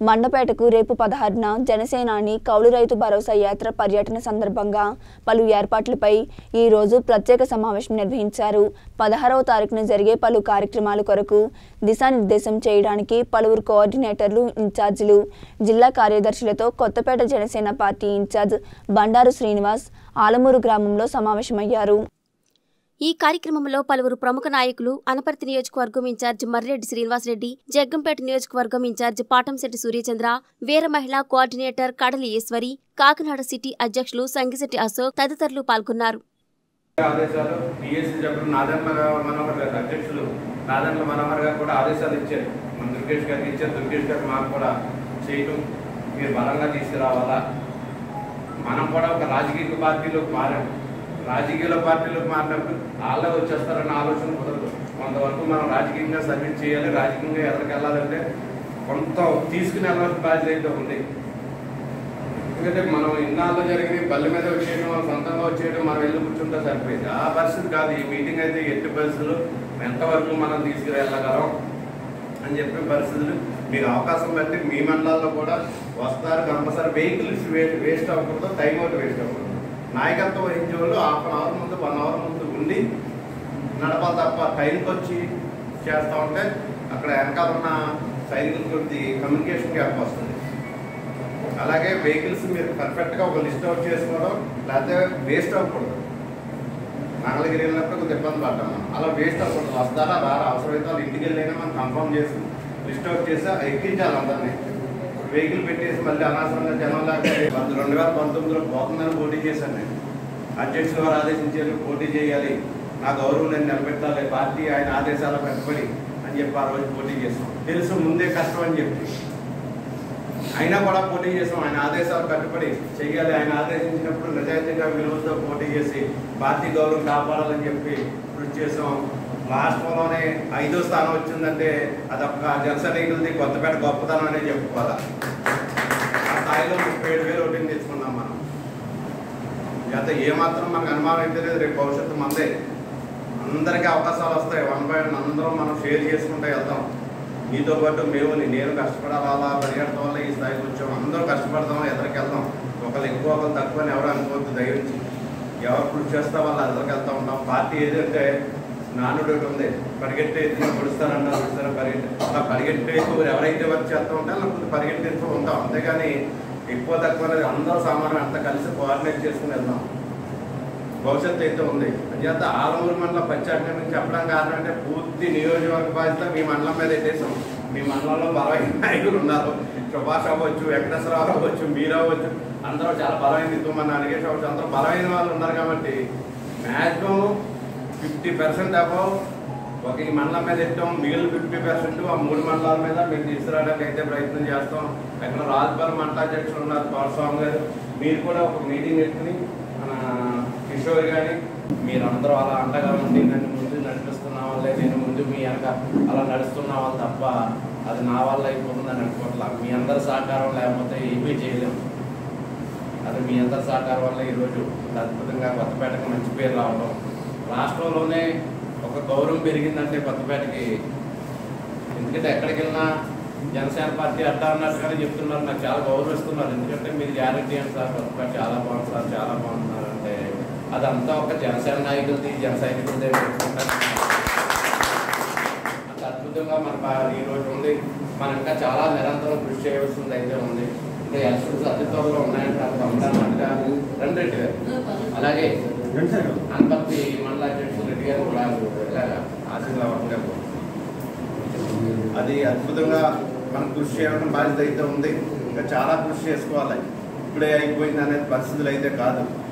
మండపేటకు రేపు పదహారున జనసేనాని కౌలు రైతు భరోసా యాత్ర పర్యటన సందర్భంగా పలు ఏర్పాట్లపై ఈ రోజు ప్రత్యేక సమావేశం నిర్వహించారు పదహారవ తారీఖున జరిగే పలు కార్యక్రమాల కొరకు దిశానిర్దేశం చేయడానికి పలువురు కోఆర్డినేటర్లు ఇన్ఛార్జీలు జిల్లా కార్యదర్శులతో కొత్తపేట జనసేన పార్టీ ఇన్ఛార్జ్ బండారు శ్రీనివాస్ ఆలమూరు గ్రామంలో సమావేశమయ్యారు ఈ కార్యక్రమంలో పలువురు ప్రముఖ నాయకులు అనపర్తి నియోజకవర్గం ఇన్ఛార్జ్ మర్రెడ్డి శ్రీనివాసరెడ్డి జగ్గంపేట నియోజకవర్గం ఇన్ఛార్జ్ పాటంశెట్టి సూర్యచంద్ర వీర మహిళా కోఆర్డినేటర్ కడలి ఈశ్వరి కాకినాడ సిటీ అధ్యక్షులు సంగిశెట్టి అశోక్ తదితరులు పాల్గొన్నారు ఆదేశాలు పిఎస్సీ సభ్యులు నాదన్న మనోహర్ గారు అధ్యక్షులు నాదన్న మనోహర్ గారు కూడా ఆదేశాలు ఇచ్చారు మన దుర్గేష్ గారికి ఇచ్చారు దుర్గేష్ గారు మాకు కూడా చేయటం మీరు బలంగా తీసుకురావాలా మనం కూడా ఒక రాజకీయ పార్టీలోకి మారాం రాజకీయ పార్టీలోకి మారినప్పుడు వాళ్ళే వచ్చేస్తారన్న ఆలోచన కుదరదు కొంతవరకు మనం రాజకీయంగా సర్వీస్ చేయాలి రాజకీయంగా ఎక్కడికి వెళ్ళాలంటే కొంత తీసుకుని వెళ్ళాల్సిన బాధ్యత అయితే ఉంది ఎందుకంటే మనం ఇన్నాళ్ళు జరిగిన బల్లి మీద వచ్చేయడం మనం సొంతంగా వచ్చేయడం మనం వెళ్ళి కూర్చుంటే సరిపోయింది ఆ పరిస్థితి కాదు ఈ మీటింగ్ అయితే ఎట్టి పరిస్థితులు ఎంతవరకు మనం తీసుకువెళ్ళగలం అని చెప్పే పరిస్థితులు మీకు అవకాశం బట్టి మీ మండలాల్లో కూడా వస్తారు కంపల్సరీ వెహికల్స్ వేస్ట్ అవ్వకూడదు టైం అవుట్ వేస్ట్ అవ్వకూడదు నాయకత్వం వహించే వాళ్ళు హాఫ్ అన్ అవర్ ముందు వన్ అవర్ ముందు ఉండి నడపాలి తప్ప టైంకి వచ్చి చేస్తూ ఉంటే అక్కడ వెనకాల ఉన్న సైనికుల కొద్ది కమ్యూనికేషన్ గ్యాప్ వస్తుంది అలాగే వెహికల్స్ మీరు పర్ఫెక్ట్గా ఒక లిస్ట్ అవుట్ చేసుకోవడం లేకపోతే వేస్ట్ అవ్వకూడదు మంగళగిరి వెళ్ళినప్పుడు కొంచెం ఇబ్బంది పడ్డాం మనం. అలా వేస్ట్ అవ్వకూడదు వస్తారా రారా అవసరమైతే వాళ్ళు ఇంటికి వెళ్ళైనా మనం కన్ఫర్మ్ చేసి లిస్ట్ అవుట్ చేసి ఎక్కించాలి అందరినీ వెహికల్ పెట్టేసి మళ్ళీ అనవసరంగా జనం లేక రెండు వేల పంతొమ్మిదిలో పోతుందని పోటీ చేశాను నేను అధ్యక్షులు వారు ఆదేశించారు పోటీ చేయాలి నా గౌరవం నేను నిలబెట్టాలి పార్టీ ఆయన ఆదేశాలు కట్టుబడి అని చెప్పి ఆ రోజు పోటీ చేసాం తెలుసు ముందే కష్టం అని చెప్పి అయినా కూడా పోటీ చేసాం ఆయన ఆదేశాలు కట్టుబడి చెయ్యాలి ఆయన ఆదేశించినప్పుడు నిజాయితీగా విలువలతో పోటీ చేసి పార్టీ గౌరవం కాపాడాలని చెప్పి కృషి చేసాం రాష్ట్రంలోనే ఐదో స్థానం వచ్చిందంటే అదొక జనసైనికులది కొత్తపేట గొప్పతనం అనే చెప్పుకోవాలా ఆ స్థాయిలో ముప్పై ఏడు వేలు ఓటింగ్ తెచ్చుకున్నాం మనం ఎంత ఏమాత్రం మనకు అనుమానం అయితే లేదు రేపు భవిష్యత్తు మందే అందరికీ అవకాశాలు వస్తాయి వన్ బై వన్ అందరం మనం షేర్ చేసుకుంటూ వెళ్తాం మీతో పాటు మేము నేను కష్టపడాలా పరిగెడతాం వల్ల ఈ స్థాయికి వచ్చాం అందరూ కష్టపడతాం ఎదరికి వెళ్దాం ఒకళ్ళు ఎక్కువ ఒకళ్ళు తక్కువ అని ఎవరు అనుకోవద్దు దయవించి ఎవరు కృషి చేస్తా వాళ్ళు ఎదరికి వెళ్తూ ఉంటాం పార్టీ ఏదంటే నానుడు ఒకటి ఉంది పరిగెట్టే ఎత్తున పొడుస్తారన్నారు పొడుస్తారు పరిగెట్టి అలా పరిగెట్టే ఎవరైతే వర్క్ చేస్తూ ఉంటే అలా కొంచెం పరిగెట్టేస్తూ ఉంటాం అంతేగాని ఎక్కువ తక్కువ అనేది అందరూ సామాన్యం అంతా కలిసి కోఆర్డినేట్ చేసుకుని వెళ్దాం భవిష్యత్తు అయితే ఉంది అంచేత ఆలమూరు మండలం ప్రత్యేకంగా మీకు చెప్పడం కారణం అంటే పూర్తి నియోజకవర్గ బాధ్యత మీ మండలం మీద పెట్టేసాం మీ మండలంలో బలమైన నాయకులు ఉన్నారు సుభాష్ అవ్వచ్చు వెంకటేశ్వరరావు అవ్వచ్చు మీరు అవ్వచ్చు అందరూ చాలా బలమైన దిక్కు మన అనిగేష్ అవ్వచ్చు అందరూ బలమైన వాళ్ళు ఉన్నారు కాబట్టి మ్యాక్సిమం ఫిఫ్టీ పర్సెంట్ అబౌవ్ ఒక ఈ మండలం మీద ఇస్తాం మిగిలిన ఫిఫ్టీ పర్సెంట్ ఆ మూడు మండలాల మీద మేము తీసుకురావడానికి అయితే ప్రయత్నం చేస్తాం అక్కడ రాజుపాలెం మండలాధ్యక్షులు ఉన్నారు పౌరస్వామి గారు మీరు కూడా ఒక మీటింగ్ పెట్టుకుని మన కిషోర్ కానీ మీరు అందరూ అలా అండగా ఉండి నన్ను ముందు నడిపిస్తున్న వాళ్ళే నేను ముందు మీ వెనక అలా నడుస్తున్న వాళ్ళు తప్ప అది నా వల్ల అయిపోతుందని అనుకోవట్లా మీ అందరి సహకారం లేకపోతే ఏమీ చేయలేము అది మీ అందరి సహకారం వల్ల ఈరోజు అద్భుతంగా కొత్తపేటకు మంచి పేరు రావడం రాష్ట్రంలోనే ఒక గౌరవం పెరిగిందంటే కొత్తపేటకి ఎందుకంటే ఎక్కడికి వెళ్ళినా జనసేన పార్టీ అడ్డా అన్నట్టుగానే చెప్తున్నారు నాకు చాలా గౌరవిస్తున్నారు ఎందుకంటే మీరు గ్యారంటీ అని సార్ కొత్తపేట చాలా బాగుంది సార్ చాలా బాగుంటున్నారు అంటే అదంతా ఒక జనసేన నాయకులది జన సైనికులదే పెట్టుకుంటారు అంత అద్భుతంగా మన పా- ఈ రోజు ఉంది మనం ఇంకా చాలా నిరంతరం కృషి చేయవలసింది అయితే ఉంది ఇంకా ఎలక్షన్స్ అతి త్వరలో ఉన్నాయంటే అది పంపడాన్నట్టుగా రెండు రెడ్డి గారు అలాగే అనపర్తి మండల అధ్యక్షులు రెడ్డి గారు కూడా ఇలాగా ఆశీర్వాదంగా అది అద్భుతంగా మనం కృషి చేయడం బాధ్యత అయితే ఉంది ఇంకా చాలా కృషి చేసుకోవాలి ఇప్పుడే అయిపోయింది అనేది పరిస్థితులు అయితే కాదు